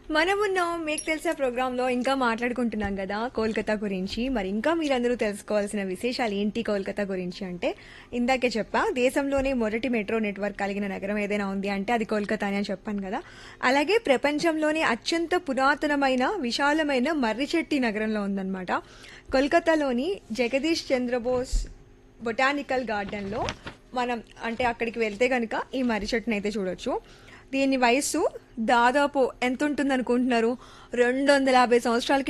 మనమున్నాం మీకు తెలిసే ప్రోగ్రాంలో ఇంకా మాట్లాడుకుంటున్నాం కదా కోల్కతా గురించి మరి ఇంకా మీరందరూ తెలుసుకోవాల్సిన విశేషాలు ఏంటి కోల్కతా గురించి అంటే ఇందాకే చెప్పా దేశంలోనే మొదటి మెట్రో నెట్వర్క్ కలిగిన నగరం ఏదైనా ఉంది అంటే అది కోల్కతా అని చెప్పాను కదా అలాగే ప్రపంచంలోనే అత్యంత పురాతనమైన విశాలమైన మర్రిచెట్టి నగరంలో ఉందన్నమాట కోల్కతాలోని జగదీష్ చంద్రబోస్ బొటానికల్ గార్డెన్లో మనం అంటే అక్కడికి వెళ్తే కనుక ఈ మర్రి చెట్టును అయితే చూడొచ్చు దీని వయస్సు దాదాపు ఎంత ఉంటుంది అనుకుంటున్నారు రెండు వందల యాభై సంవత్సరాలకి